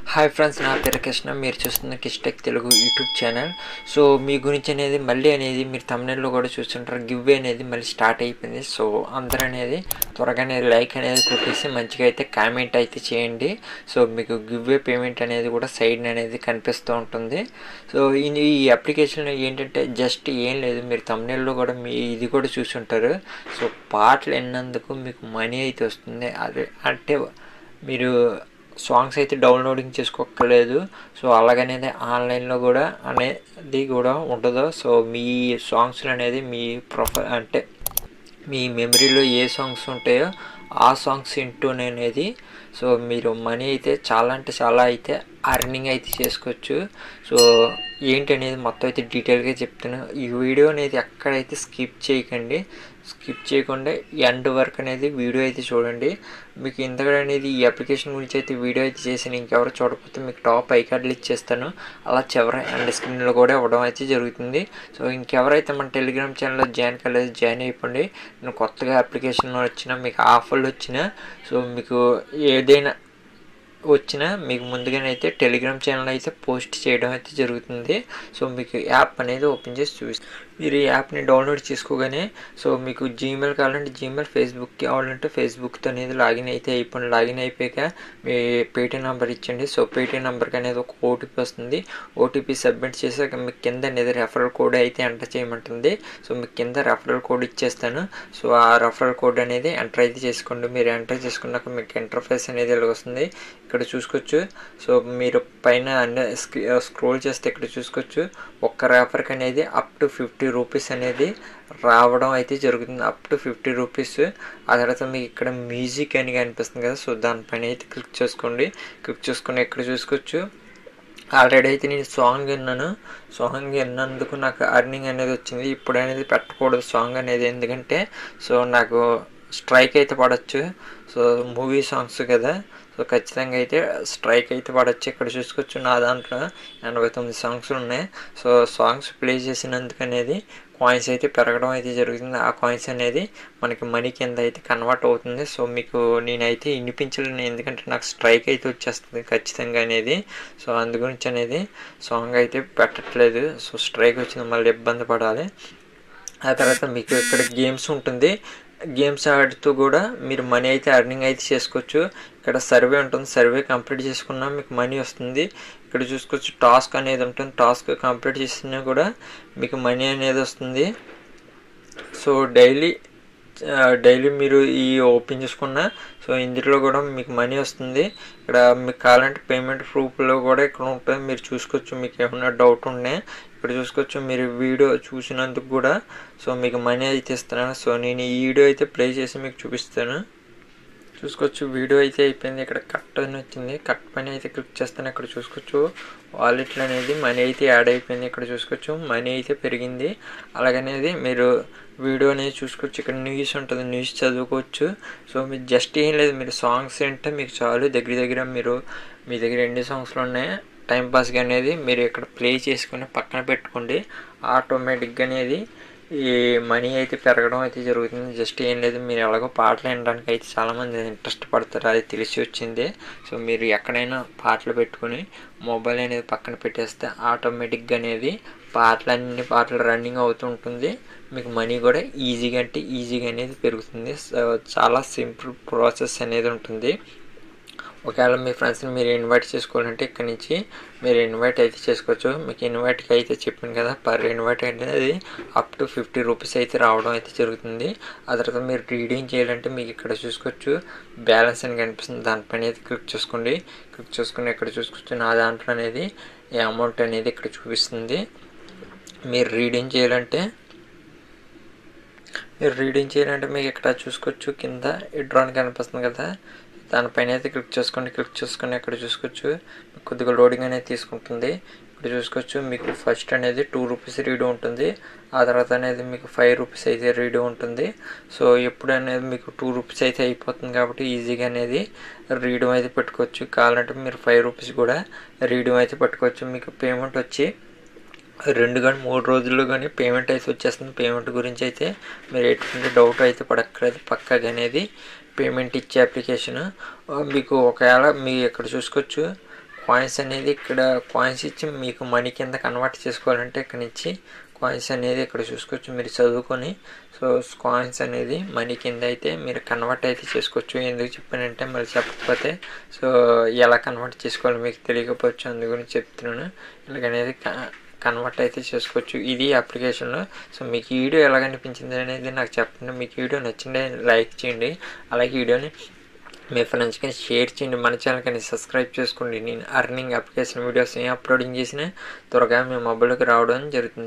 hi friends నా పేరు కృష్ణ మీరు చూస్తున్న కిస్టెక్ తెలుగు యూట్యూబ్ ఛానల్ సో మీ గురించి అనేది మళ్ళీ అనేది మీరు తమిళలో కూడా చూస్తుంటారు గివ్ అనేది మళ్ళీ స్టార్ట్ అయిపోయింది సో అందరూ అనేది త్వరగానే లైక్ అనేది కొట్టేసి మంచిగా అయితే కామెంట్ అయితే చేయండి సో మీకు గివ్వే పేమెంట్ అనేది కూడా సైడ్ అనేది కనిపిస్తూ ఉంటుంది సో ఈ ఈ అప్లికేషన్ ఏంటంటే జస్ట్ ఏం లేదు మీరు తమిళలో కూడా మీ ఇది కూడా చూసుంటారు సో పాటలు విన్నందుకు మీకు మనీ అయితే వస్తుంది అదే అంటే మీరు సాంగ్స్ అయితే డౌన్లోడింగ్ చేసుకోక్కర్లేదు సో అలాగనేది ఆన్లైన్లో కూడా అనేది కూడా ఉండదు సో మీ సాంగ్స్ అనేది మీ ప్రొఫైల్ అంటే మీ మెమరీలో ఏ సాంగ్స్ ఉంటాయో ఆ సాంగ్స్ వింటూనే అనేది సో మీరు మనీ అయితే చాలా అంటే చాలా అయితే అర్నింగ్ అయితే చేసుకోవచ్చు సో ఏంటి అనేది మొత్తం అయితే డీటెయిల్గా చెప్తాను ఈ వీడియో అనేది ఎక్కడైతే స్కిప్ చేయకండి స్కిప్ చేయకుండా ఎండ్ వర్క్ అనేది వీడియో అయితే చూడండి మీకు ఇంతగా అనేది ఈ అప్లికేషన్ గురించి అయితే వీడియో అయితే చేసి ఇంకెవరు చూడకపోతే మీకు టాప్ ఐ కార్డులు ఇచ్చేస్తాను అలా చివరి అండ్ స్క్రీన్లో కూడా ఇవ్వడం అయితే జరుగుతుంది సో ఇంకెవరైతే మన టెలిగ్రామ్ ఛానల్లో జాయిన్ కాలేదు జాయిన్ అయిపోండి నేను కొత్తగా అప్లికేషన్ వచ్చినా మీకు ఆఫర్లు వచ్చినా సో మీకు ఏదైనా వచ్చినా మీకు ముందుగానే అయితే టెలిగ్రామ్ ఛానల్ అయితే పోస్ట్ చేయడం అయితే జరుగుతుంది సో మీకు యాప్ అనేది ఓపెన్ చేసి చూపిస్తాను మీరు ఈ యాప్ని డౌన్లోడ్ చేసుకోగానే సో మీకు జీమెయిల్ కావాలంటే జీమెయిల్ ఫేస్బుక్ కావాలంటే ఫేస్బుక్తో అనేది లాగిన్ అయితే అయిపోయింది లాగిన్ అయిపోయాక మీ పేటీఎం నెంబర్ ఇచ్చండి సో పేటీఎం నెంబర్కి అనేది ఒక ఓటీపీ వస్తుంది ఓటీపీ సబ్మిట్ చేసాక మీకు కింద అనేది రెఫరల్ కోడ్ అయితే ఎంటర్ చేయమంటుంది సో మీకు కింద రెఫరల్ కోడ్ ఇచ్చేస్తాను సో ఆ రెఫరల్ కోడ్ అనేది ఎంటర్ అయితే చేసుకోండి మీరు ఎంటర్ చేసుకున్నాక మీకు ఇంటర్ఫేస్ అనేది ఇలా వస్తుంది ఇక్కడ చూసుకోవచ్చు సో మీరు పైన అన్ని స్క్రోల్ చేస్తే ఇక్కడ చూసుకోవచ్చు ఒక్క రెఫర్కి అనేది అప్ టు ఫిఫ్టీ రూపీస్ అనేది రావడం అయితే జరుగుతుంది అప్ టు ఫిఫ్టీ రూపీస్ ఆ తర్వాత మీకు ఇక్కడ మ్యూజిక్ అని కనిపిస్తుంది కదా సో దానిపైన అయితే క్లిక్ చేసుకోండి క్లిక్ చేసుకుని ఇక్కడ చూసుకోవచ్చు ఆల్రెడీ అయితే నేను సాంగ్ విన్నాను సాంగ్ విన్నందుకు నాకు అర్నింగ్ అనేది వచ్చింది ఇప్పుడు అనేది పెట్టకూడదు సాంగ్ అనేది ఎందుకంటే సో నాకు స్ట్రైక్ అయితే పడవచ్చు సో మూవీ సాంగ్స్ కదా సో ఖచ్చితంగా అయితే స్ట్రైక్ అయితే పడవచ్చు ఇక్కడ చూసుకోవచ్చు నా దాంట్లో ఎనభై తొమ్మిది సాంగ్స్ ఉన్నాయి సో సాంగ్స్ ప్లే చేసినందుకు అనేది కాయిన్స్ అయితే పెరగడం అయితే జరుగుతుంది ఆ కాయిన్స్ అనేది మనకి మనీ కింద అయితే కన్వర్ట్ అవుతుంది సో మీకు నేనైతే వినిపించలేను ఎందుకంటే నాకు స్ట్రైక్ అయితే వచ్చేస్తుంది ఖచ్చితంగా అనేది సో అందు గురించి అనేది సాంగ్ అయితే పెట్టట్లేదు సో స్ట్రైక్ వచ్చింది మళ్ళీ ఇబ్బంది పడాలి ఆ తర్వాత మీకు ఇక్కడ గేమ్స్ ఉంటుంది గేమ్స్ ఆడుతూ కూడా మీరు మనీ అయితే అర్నింగ్ అయితే చేసుకోవచ్చు ఇక్కడ సర్వే ఉంటుంది సర్వే కంప్లీట్ చేసుకున్నా మీకు మనీ వస్తుంది ఇక్కడ చూసుకోవచ్చు టాస్క్ అనేది ఉంటుంది టాస్క్ కంప్లీట్ చేసినా కూడా మీకు మనీ అనేది వస్తుంది సో డైలీ డైలీ మీరు ఈ ఓపెన్ చేసుకున్న సో ఇందులో కూడా మీకు మనీ వస్తుంది ఇక్కడ మీకు కావాలంటే పేమెంట్ ప్రూఫ్లో కూడా ఇక్కడ ఉంటుంది మీరు చూసుకోవచ్చు మీకు ఏమైనా డౌట్ ఉన్నాయి ఇక్కడ చూసుకోవచ్చు మీరు వీడియో చూసినందుకు కూడా సో మీకు మనీ అయితే ఇస్తున్నాను సో నేను ఈ వీడియో అయితే ప్లే చేసి మీకు చూపిస్తాను చూసుకోవచ్చు వీడియో అయితే అయిపోయింది ఇక్కడ కట్ అని వచ్చింది కట్ పని అయితే క్లిక్ చేస్తాను ఇక్కడ చూసుకోవచ్చు వాలెట్లు అనేది మనీ అయితే యాడ్ అయిపోయింది ఇక్కడ చూసుకోవచ్చు మనీ అయితే పెరిగింది అలాగనేది మీరు వీడియో అనేది చూసుకోవచ్చు ఇక్కడ న్యూస్ ఉంటుంది న్యూస్ చదువుకోవచ్చు సో మీరు జస్ట్ ఏం లేదు మీరు సాంగ్స్ అంటే మీకు చాలు దగ్గర దగ్గర మీరు మీ దగ్గర ఎన్ని సాంగ్స్లు ఉన్నాయి టైంపాస్గా అనేది మీరు ఇక్కడ ప్లే చేసుకుని పక్కన పెట్టుకోండి ఆటోమేటిక్గా అనేది ఈ మనీ అయితే పెరగడం అయితే జరుగుతుంది జస్ట్ ఏం లేదు మీరు ఎలాగో పాటలు వినడానికి అయితే చాలామంది ఇంట్రెస్ట్ పడతారు అది తెలిసి వచ్చింది సో మీరు ఎక్కడైనా పాటలు పెట్టుకుని మొబైల్ అనేది పక్కన పెట్టేస్తే ఆటోమేటిక్గా అనేది పాటలు అన్ని పాటలు రన్నింగ్ అవుతూ ఉంటుంది మీకు మనీ కూడా ఈజీగా అంటే ఈజీగా అనేది పెరుగుతుంది చాలా సింపుల్ ప్రాసెస్ అనేది ఉంటుంది ఒకవేళ మీ ఫ్రెండ్స్ని మీరు ఇన్వైట్ చేసుకోవాలంటే ఇక్కడ నుంచి మీరు ఇన్వైట్ అయితే చేసుకోవచ్చు మీకు ఇన్వైట్కి అయితే చెప్పాను కదా పర్ ఇన్వైట్ అనేది అప్ టు ఫిఫ్టీ రూపీస్ అయితే రావడం అయితే జరుగుతుంది ఆ తర్వాత మీరు రీడింగ్ చేయాలంటే మీకు ఇక్కడ చూసుకోవచ్చు బ్యాలెన్స్ అని కనిపిస్తుంది దానిపైన అయితే క్లిక్ చేసుకోండి క్లిక్ చేసుకుని ఇక్కడ చూసుకోవచ్చు నా దాంట్లో అనేది ఈ అమౌంట్ అనేది ఇక్కడ చూపిస్తుంది మీరు రీడింగ్ చేయాలంటే మీరు రీడింగ్ చేయాలంటే మీకు ఇక్కడ చూసుకోవచ్చు కింద డ్రాన్ కనిపిస్తుంది కదా దానిపైన అయితే క్లిక్ చేసుకోండి క్లిక్ చేసుకొని అక్కడ చూసుకోవచ్చు కొద్దిగా లోడింగ్ అనేది తీసుకుంటుంది ఇప్పుడు చూసుకోవచ్చు మీకు ఫస్ట్ అనేది టూ రూపీస్ రీడ్ ఉంటుంది ఆ తర్వాత అనేది మీకు ఫైవ్ రూపీస్ అయితే రీడ్ ఉంటుంది సో ఎప్పుడు అనేది మీకు టూ రూపీస్ అయితే అయిపోతుంది కాబట్టి ఈజీగా అనేది రీడ్ అయితే పెట్టుకోవచ్చు కావాలంటే మీరు ఫైవ్ రూపీస్ కూడా రీడ్ అయితే పెట్టుకోవచ్చు మీకు పేమెంట్ వచ్చి రెండు కానీ మూడు రోజుల్లో కానీ పేమెంట్ అయితే వచ్చేస్తుంది పేమెంట్ గురించి అయితే మీరు ఎటువంటి డౌట్ అయితే పడక్కర్లేదు పక్కగా అనేది పేమెంట్ ఇచ్చే అప్లికేషన్ మీకు ఒకవేళ మీ ఇక్కడ చూసుకోవచ్చు కాయిన్స్ అనేది ఇక్కడ కాయిన్స్ ఇచ్చి మీకు మనీ కింద కన్వర్ట్ చేసుకోవాలంటే ఇక్కడ నుంచి కాయిన్స్ అనేది ఇక్కడ చూసుకోవచ్చు మీరు చదువుకొని సో కాయిన్స్ అనేది మనీ కింద అయితే మీరు కన్వర్ట్ అయితే చేసుకోవచ్చు ఎందుకు చెప్పానంటే మరి చెప్పకపోతే సో ఎలా కన్వర్ట్ చేసుకోవాలో మీకు తెలియకపోవచ్చు అందు గురించి చెప్తున్నాను ఇలాగనేది కన్వర్ట్ అయితే చేసుకోవచ్చు ఇది అప్లికేషన్లో సో మీకు ఈ వీడియో ఎలా అనిపించింది అనేది నాకు చెప్పండి మీకు వీడియో నచ్చింది లైక్ చేయండి అలాగే వీడియోని మీ ఫ్రెండ్స్కి షేర్ చేయండి మన ఛానల్ కానీ సబ్స్క్రైబ్ చేసుకోండి నేను అర్నింగ్ అప్లికేషన్ వీడియోస్ ఏం అప్లోడింగ్ చేసినా త్వరగా మీ మొబైల్కి రావడం జరుగుతుంది